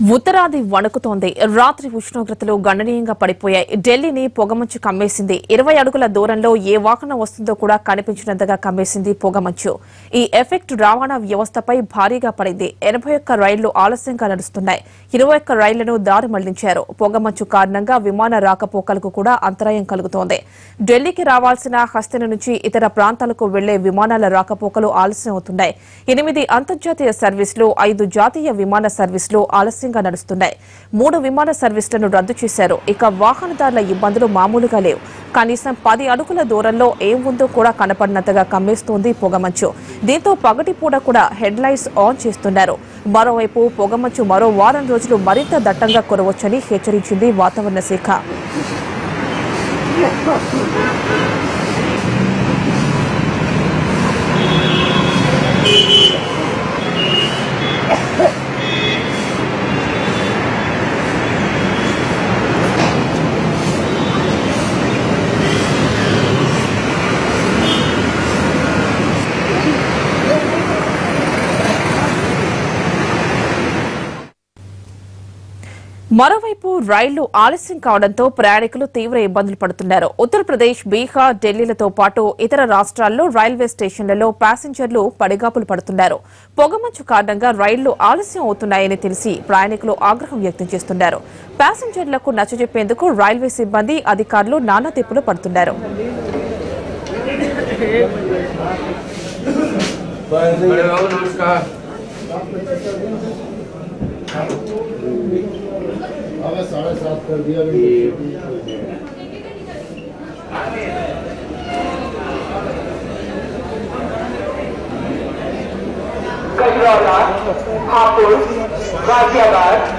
ఉత్తరాది వణుకుతోంది రాత్రి ఉష్ణోగ్రతలు గణనీయంగా పడిపోయాయి ఢిల్లీని పొగమంచు కమ్మేసింది ఇరవై అడుగుల దూరంలో ఏ వాహనం వస్తుందో కూడా కనిపించినంతగా కమ్మేసింది పొగమంచు ఈ ఎఫెక్ట్ రవాణా వ్యవస్థపై భారీగా పడింది ఎనభై ఒక్క రైళ్లు ఆలస్యంగా నడుస్తున్నాయి ఇరవై ఒక్క రైళ్లను దారి మళ్లించారు పొగమంచు కారణంగా విమాన రాకపోకలకు కూడా అంతరాయం కలుగుతోంది ఢిల్లీకి రావాల్సిన హస్తిన నుంచి ఇతర ప్రాంతాలకు వెళ్లే విమానాల రాకపోకలు ఆలస్యం అవుతున్నాయి ఎనిమిది అంతర్జాతీయ సర్వీసులు ఐదు జాతీయ విమాన సర్వీసులు ఆలస్యంగా నడుస్తున్నాయి మూడు విమాన సర్వీసులను రద్దు చేశారు ఇక వాహనదారుల ఇబ్బందులు మామూలుగా లేవు కనీసం పది అడుగుల దూరంలో ఏం ఉందో కూడా కనపడినంతగా కమ్మేస్తోంది పొగమంచు దీంతో పగటిపూట కూడా హెడ్ లైట్స్ ఆన్ చేస్తున్నారు మరోవైపు పొగమంచు మరో వారం రోజులు మరింత దట్టంగా కురవచ్చని హెచ్చరించింది వాతావరణ శాఖ మరోవైపు రైళ్లు ఆలస్యం కావడంతో ప్రయాణికులు తీవ్ర ఇబ్బందులు పడుతున్నారు ఉత్తరప్రదేశ్ బీహార్ ఢిల్లీలతో పాటు ఇతర రాష్ట్రాల్లో రైల్వే స్టేషన్లలో ప్యాసింజర్లు పడిగాపులు పడుతున్నారు పొగమంచు కారణంగా రైళ్లు ఆలస్యం అవుతున్నాయని తెలిసి ప్రయాణికులు ఆగ్రహం వ్యక్తం చేస్తున్నారు ప్యాసింజర్లకు నచ్చజెప్పేందుకు రైల్వే సిబ్బంది అధికారులు నానా తిప్పులు పడుతున్నారు बड़े बाबू नमस्कार अगर साढ़े सात कर दिया कटरौला हापुड़ गाजियाबाद